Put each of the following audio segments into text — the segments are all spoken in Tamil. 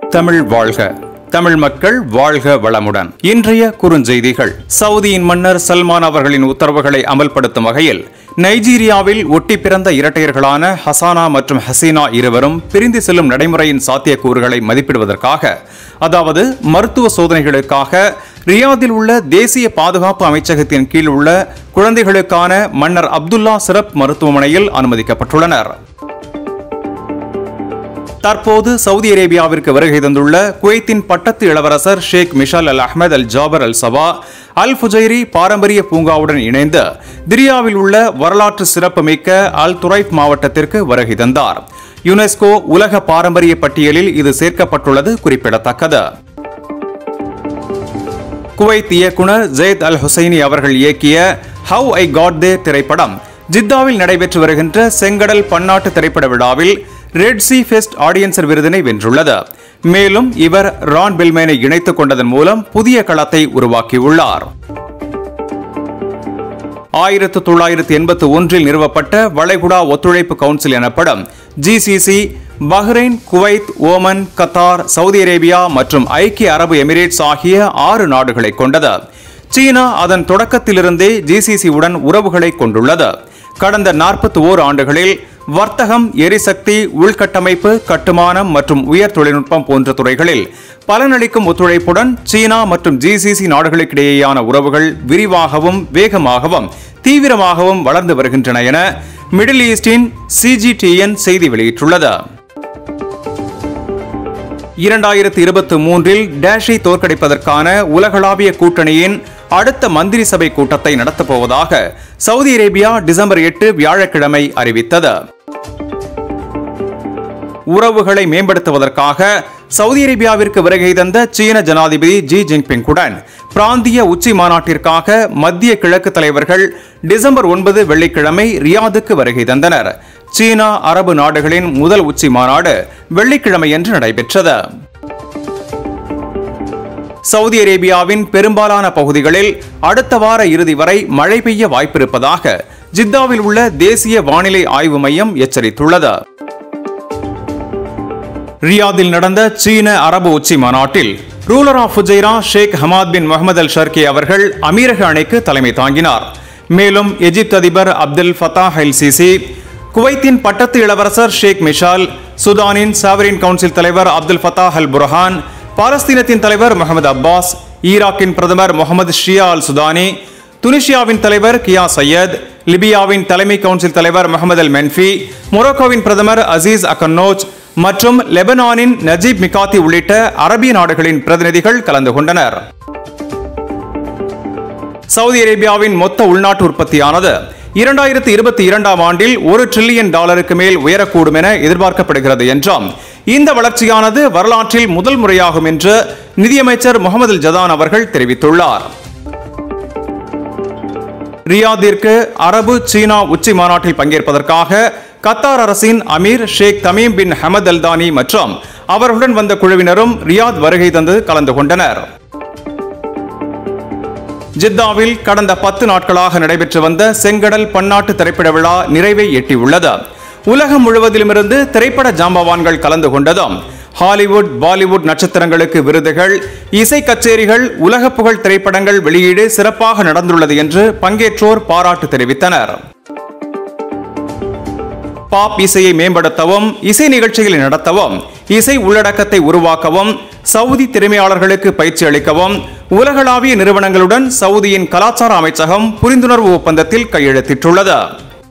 தமிழ் வாழ்க தமிழ் மக்கள் வாழ்க வளமுடன் இன்றைய குறுஞ்செய்திகள் சவுதியின் மன்னர் சல்மான் அவர்களின் உத்தரவுகளை அமல்படுத்தும் வகையில் நைஜீரியாவில் ஒட்டி பிறந்த இரட்டையர்களான ஹசானா மற்றும் ஹசீனா இருவரும் பிரிந்து செல்லும் நடைமுறையின் சாத்தியக்கூறுகளை மதிப்பிடுவதற்காக அதாவது மருத்துவ சோதனைகளுக்காக ரியாதில் உள்ள தேசிய பாதுகாப்பு அமைச்சகத்தின் கீழ் உள்ள குழந்தைகளுக்கான மன்னர் அப்துல்லா சிறப் மருத்துவமனையில் அனுமதிக்கப்பட்டுள்ளனர் தற்போது சவுதி அரேபியாவிற்கு வருகை தந்துள்ள குவைத்தின் பட்டத்து இளவரசர் ஷேக் மிஷால் அல் அஹ்மத் அல் ஜாபர் அல் சபா அல் ஃபுஜைரி பாரம்பரிய பூங்காவுடன் இணைந்து திரியாவில் உள்ள வரலாற்று சிறப்புமிக்க அல் துரைப் மாவட்டத்திற்கு வருகை தந்தார் யுனெஸ்கோ உலக பாரம்பரிய பட்டியலில் இது சேர்க்கப்பட்டுள்ளது குறிப்பிடத்தக்கது குவைத் இயக்குனர் ஜெயத் அல் ஹுசைனி அவர்கள் இயக்கிய ஹவ் ஐ காட் தே திரைப்படம் ஜித்தாவில் நடைபெற்று வருகின்ற செங்கடல் பன்னாட்டு திரைப்பட விழாவில் ரெட் சி ஃபெஸ்ட் ஆடியன்சர் விருதினை வென்றுள்ளது மேலும் இவர் ரான் பெல்மேனை இணைத்துக் கொண்டதன் மூலம் புதிய களத்தை உருவாக்கியுள்ளார் ஆயிரத்து தொள்ளாயிரத்து எண்பத்தி ஒன்றில் நிறுவப்பட்ட வளைகுடா ஒத்துழைப்பு கவுன்சில் எனப்படும் GCC Bahrain Kuwait Oman Qatar Saudi Arabia மற்றும் ஐக்கிய அரபு எமிரேட்ஸ் ஆகிய ஆறு நாடுகளை கொண்டது சீனா அதன் தொடக்கத்திலிருந்தே ஜிசிசி உடன் உறவுகளை கொண்டுள்ளது கடந்த நாற்பத்தி ஓர் ஆண்டுகளில் வர்த்தகம் எரிசக்தி உள்கட்டமைப்பு கட்டுமானம் மற்றும் உயர் தொழில்நுட்பம் போன்ற துறைகளில் பலனளிக்கும் ஒத்துழைப்புடன் சீனா மற்றும் ஜிசிசி நாடுகளுக்கிடையேயான உறவுகள் விரிவாகவும் வேகமாகவும் தீவிரமாகவும் வளர்ந்து வருகின்றன என மிடில் ஈஸ்டின் சிஜிடிஎன் செய்தி வெளியிட்டுள்ளது இரண்டாயிரத்தி இருபத்தி மூன்றில் டேஷை தோற்கடிப்பதற்கான உலகளாவிய கூட்டணியின் அடுத்த மந்திரி சபை கூட்டத்தை நடத்தப்போவதாக சவுதி அரேபியா டிசம்பர் எட்டு வியாழக்கிழமை அறிவித்தது உறவுகளை மேம்படுத்துவதற்காக சவுதி அரேபியாவிற்கு வருகை தந்த சீன ஜனாதிபதி ஜி ஜின்பிங்குடன் பிராந்திய உச்சி மாநாட்டிற்காக மத்திய கிழக்கு தலைவர்கள் டிசம்பர் ஒன்பது வெள்ளிக்கிழமை ரியாதுக்கு வருகை தந்தனர் சீனா அரபு நாடுகளின் முதல் உச்சி மாநாடு வெள்ளிக்கிழமையன்று நடைபெற்றது சவுதி அரேபியாவின் பெரும்பாலான பகுதிகளில் அடுத்த வார இறுதி வரை மழை பெய்ய வாய்ப்பிருப்பதாக ஜித்தாவில் உள்ள தேசிய வானிலை ஆய்வு மையம் எச்சரித்துள்ளது ரியாதில் நடந்த சீன அரபு உச்சி மாநாட்டில் ruler of Fujairah Sheikh Hamad bin Mohammed Al Sharqi அவர்கள் அமீரக அணைக்கு தலைமை தாங்கினார் மேலும் எஜிப்த் அதிபர் அப்துல் ஃபத்தாஹ் அல் சிசி குவைத்தின் பட்டத்து இளவரசர் ஷேக் மிஷால் சுதானின் சாவரின் கவுன்சில் தலைவர் அப்துல் ஃபத்தாஹ் அல் புர்ஹான் பாலஸ்தீனத்தின் தலைவர் முகமது அப்பாஸ் ஈராக்கின் பிரதமர் முகமது ஷியா அல் சுதானி துனிஷியாவின் தலைவர் கியா சையத் லிபியாவின் தலைமை கவுன்சில் தலைவர் முகமது அல் மென்ஃபி மொரோக்கோவின் பிரதமர் அசீஸ் அகன்னோஜ் மற்றும் லெபனானின் நஜீப் மிகாத்தி உள்ளிட்ட அரபிய நாடுகளின் பிரதிநிதிகள் கலந்து கொண்டனர் சவுதி அரேபியாவின் மொத்த உள்நாட்டு உற்பத்தியானது இரண்டாயிரத்தி இருபத்தி இரண்டாம் ஆண்டில் ஒரு டிரில்லியன் டாலருக்கு மேல் உயரக்கூடும் என எதிர்பார்க்கப்படுகிறது என்றும் இந்த வளர்ச்சியானது வரலாற்றில் முதல் முறையாகும் என்று நிதியமைச்சர் முகமது ஜதான் அவர்கள் தெரிவித்துள்ளார் ரியாதிற்கு அரபு சீனா உச்சி மாநாட்டில் பங்கேற்பதற்காக கத்தார் அரசின் அமீர் Sheikh Tamim bin Hamad Al Thani மற்றும் அவர்களுடன் வந்த குழுவினரும் ரியாத் வருகை தந்து கலந்து கொண்டனர் ஜித்தாவில் கடந்த பத்து நாட்களாக நடைபெற்று வந்த செங்கடல் பன்னாட்டு திரைப்பட விழா நிறைவை எட்டியுள்ளது உலகம் முழுவதிலுமிருந்து திரைப்பட ஜாம்பவான்கள் கலந்து கொண்டதும் ஹாலிவுட் பாலிவுட் நட்சத்திரங்களுக்கு விருதுகள் இசை கச்சேரிகள் உலக புகழ் திரைப்படங்கள் வெளியீடு சிறப்பாக நடந்துள்ளது என்று பங்கேற்றோர் பாராட்டு தெரிவித்தனர் பாப் இசையை மேம்படுத்தவும் இசை நிகழ்ச்சிகளை நடத்தவும் இசை உள்ளடக்கத்தை உருவாக்கவும் சவுதி திறமையாளர்களுக்கு பயிற்சி அளிக்கவும் உலகளாவிய நிறுவனங்களுடன் சவுதியின் கலாச்சார அமைச்சகம் புரிந்துணர்வு ஒப்பந்தத்தில் கையெழுத்திட்டுள்ளது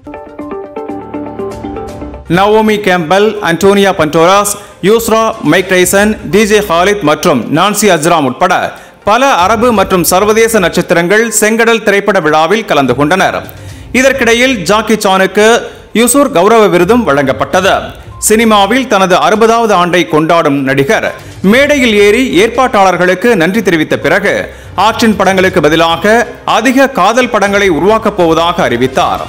Naomi Campbell Antonio Banderas Yusra Mike Tyson DJ Khaled மற்றும் நான்சி அஜ்ராம் உட்பட பல அரபு மற்றும் சர்வதேச நட்சத்திரங்கள் செங்கடல் திரைப்பட விழாவில் கலந்து கொண்டனர் இதற்கிடையில் ஜாக்கி சானுக்கு யூசூர் கௌரவ விருதும் வழங்கப்பட்டது சினிமாவில் தனது அறுபதாவது ஆண்டை கொண்டாடும் நடிகர் மேடையில் ஏறி ஏற்பாட்டாளர்களுக்கு நன்றி தெரிவித்த பிறகு ஆக்ஷன் படங்களுக்கு பதிலாக அதிக காதல் படங்களை உருவாக்கப் போவதாக அறிவித்தார்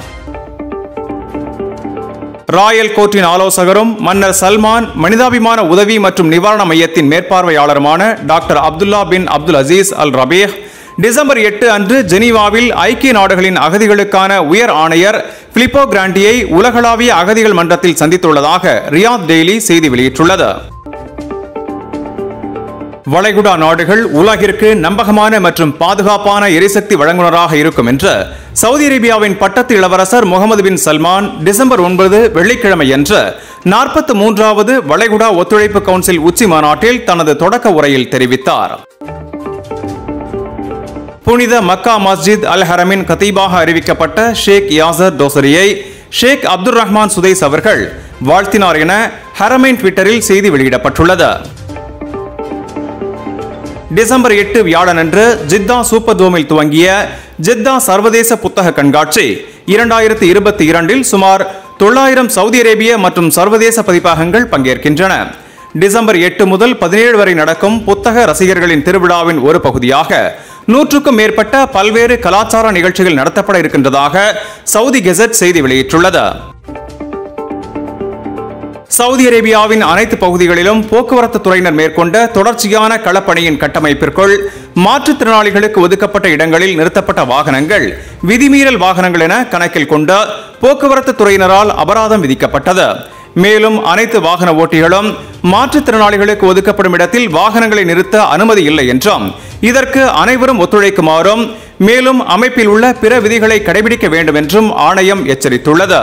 ராயல் கோர்ட்டின் ஆலோசகரும் மன்னர் சல்மான் மனிதாபிமான உதவி மற்றும் நிவாரண மையத்தின் மேற்பார்வையாளருமான doctor Abdullah bin Abdul Aziz Al Rabeeah December எட்டு அன்று ஜெனீவாவில் ஐக்கிய நாடுகளின் அகதிகளுக்கான உயர் ஆணையர் பிலிப்போ கிராண்டியை உலகளாவிய அகதிகள் மன்றத்தில் சந்தித்துள்ளதாக ரியாத் டெய்லி செய்தி வெளியிட்டுள்ளது வளைகுடா நாடுகள் உலகிற்கு நம்பகமான மற்றும் பாதுகாப்பான எரிசக்தி வழங்குனராக இருக்கும் என்று சவுதி அரேபியாவின் பட்டத்து இளவரசர் முகமது பின் சல்மான் டிசம்பர் ஒன்பது வெள்ளிக்கிழமை அன்று நாற்பத்தி மூன்றாவது வளைகுடா ஒத்துழைப்பு கவுன்சில் உச்சி மாநாட்டில் தனது தொடக்க உரையில் தெரிவித்தார் புனித மக்கா மஸ்ஜித் அல் ஹரமின் கத்தீபாக அறிவிக்கப்பட்ட ஷேக் யாசர் டோசரியை ஷேக் அப்துல் ரஹ்மான் சுதைஸ் அவர்கள் வாழ்த்தினார் என ஹரமைன் ட்விட்டரில் செய்தி வெளியிடப்பட்டுள்ளது டிசம்பர் எட்டு வியாழனன்று ஜித்தா சூப்பர் தோமில் துவங்கிய ஜித்தா சர்வதேச புத்தக கண்காட்சி இரண்டாயிரத்தி இருபத்தி இரண்டில் சுமார் தொள்ளாயிரம் சவுதி அரேபிய மற்றும் சர்வதேச பதிப்பகங்கள் பங்கேற்கின்றன டிசம்பர் எட்டு முதல் பதினேழு வரை நடக்கும் புத்தக ரசிகர்களின் திருவிழாவின் ஒரு பகுதியாக நூற்றுக்கும் மேற்பட்ட பல்வேறு கலாச்சார நிகழ்ச்சிகள் நடத்தப்பட இருக்கின்றதாக சவுதி கெசட் செய்தி வெளியிட்டுள்ளது சவுதி அரேபியாவின் அனைத்து பகுதிகளிலும் போக்குவரத்து துறையினர் மேற்கொண்ட தொடர்ச்சியான களப்பணியின் கட்டமைப்பிற்குள் மாற்றுத்திறனாளிகளுக்கு ஒதுக்கப்பட்ட இடங்களில் நிறுத்தப்பட்ட வாகனங்கள் விதிமீறல் வாகனங்கள் என கணக்கில் கொண்ட போக்குவரத்து துறையினரால் அபராதம் விதிக்கப்பட்டது மேலும் அனைத்து வாகன ஓட்டிகளும் மாற்றுத்திறனாளிகளுக்கு ஒதுக்கப்படும் இடத்தில் வாகனங்களை நிறுத்த அனுமதி இல்லை என்றும் இதற்கு அனைவரும் ஒத்துழைக்குமாறும் மேலும் அமைப்பில் உள்ள பிற விதிகளை கடைபிடிக்க வேண்டும் என்றும் ஆணையம் எச்சரித்துள்ளது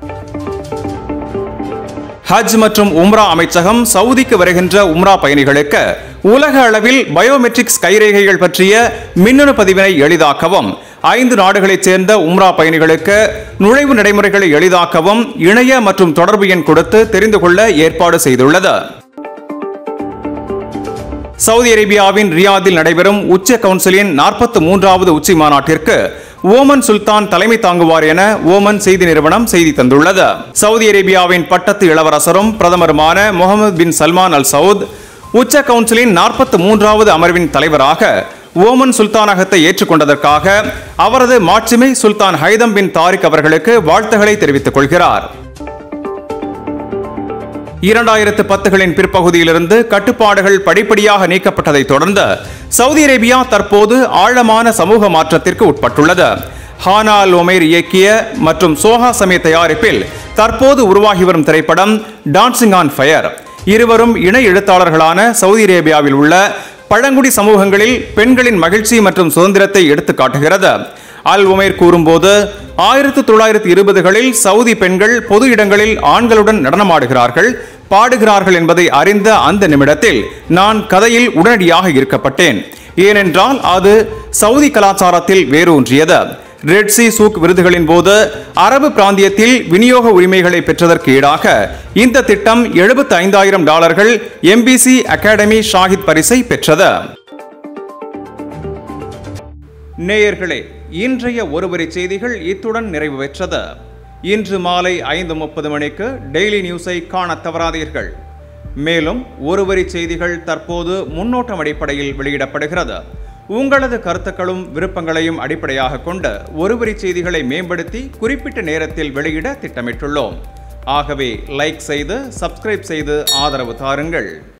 ஹஜ் மற்றும் உம்ரா அமைச்சகம் சவுதிக்கு வருகின்ற உம்ரா பயணிகளுக்கு உலக அளவில் பயோமெட்ரிக்ஸ் கைரேகைகள் பற்றிய மின்னணு பதிவினை எளிதாக்கவும் ஐந்து நாடுகளைச் சேர்ந்த உம்ரா பயணிகளுக்கு நுழைவு நடைமுறைகளை எளிதாக்கவும் இணைய மற்றும் தொடர்பு எண் கொடுத்து தெரிந்து கொள்ள ஏற்பாடு செய்துள்ளது சவுதி அரேபியாவின் ரியாதில் நடைபெறும் உச்ச கவுன்சிலின் நாற்பத்தி மூன்றாவது உச்சி மாநாட்டிற்கு ஓமன் சுல்தான் தலைமை தாங்குவார் என ஓமன் செய்தி நிறுவனம் செய்தி தந்துள்ளது சவுதி அரேபியாவின் பட்டத்து இளவரசரும் பிரதமருமான Mohammed bin Salman Al Saud உச்ச கவுன்சிலின் நாற்பத்தி மூன்றாவது அமர்வின் தலைவராக ஓமன் சுல்தானகத்தை ஏற்றுக்கொண்டதற்காக அவரது மாட்சிமை சுல்தான் ஹைதம் பின் தாரிக் அவர்களுக்கு வாழ்த்துக்களை தெரிவித்துக் கொள்கிறார் இரண்டாயிரத்து பத்துகளின் பிற்பகுதியிலிருந்து கட்டுப்பாடுகள் படிப்படியாக நீக்கப்பட்டதை தொடர்ந்து சவுதி அரேபியா தற்போது ஆழமான சமூக மாற்றத்திற்கு உட்பட்டுள்ளது ஹானா அல் ஒமேர் இயக்கிய மற்றும் சோஹா சமய தயாரிப்பில் தற்போது உருவாகி வரும் திரைப்படம் டான்சிங் ஆன் ஃபயர் இருவரும் இணை எழுத்தாளர்களான சவுதி அரேபியாவில் உள்ள பழங்குடி சமூகங்களில் பெண்களின் மகிழ்ச்சி மற்றும் சுதந்திரத்தை எடுத்து காட்டுகிறது அல் உமேர் கூறும்போது ஆயிரத்தி தொள்ளாயிரத்தி இருபதுகளில் சவுதி பெண்கள் பொது இடங்களில் ஆண்களுடன் நடனமாடுகிறார்கள் பாடுகிறார்கள் என்பதை அறிந்த அந்த நிமிடத்தில் நான் கதையில் உடனடியாக ஈர்க்கப்பட்டேன் ஏனென்றால் அது சவுதி கலாச்சாரத்தில் வேரூன்றியது ரெட் சி சூக் விருதுகளின் போது அரபு பிராந்தியத்தில் விநியோக உரிமைகளை பெற்றதற்கு ஈடாக இந்த திட்டம் எழுபத்தி ஐந்தாயிரம் டாலர்கள் எம்பிசி அகாடமி ஷாஹித் பரிசை பெற்றது நேயர்களே இன்றைய ஒருவரி செய்திகள் இத்துடன் நிறைவு பெற்றது இன்று மாலை ஐந்து முப்பது மணிக்கு டெய்லி நியூஸை காண தவறாதீர்கள் மேலும் ஒருவரி செய்திகள் தற்போது முன்னோட்டம் அடிப்படையில் வெளியிடப்படுகிறது உங்களது கருத்துக்களும் விருப்பங்களையும் அடிப்படையாக கொண்டு ஒருவரி செய்திகளை மேம்படுத்தி குறிப்பிட்ட நேரத்தில் வெளியிட திட்டமிட்டுள்ளோம் ஆகவே லைக் செய்து சப்ஸ்கிரைப் செய்து ஆதரவு தாருங்கள்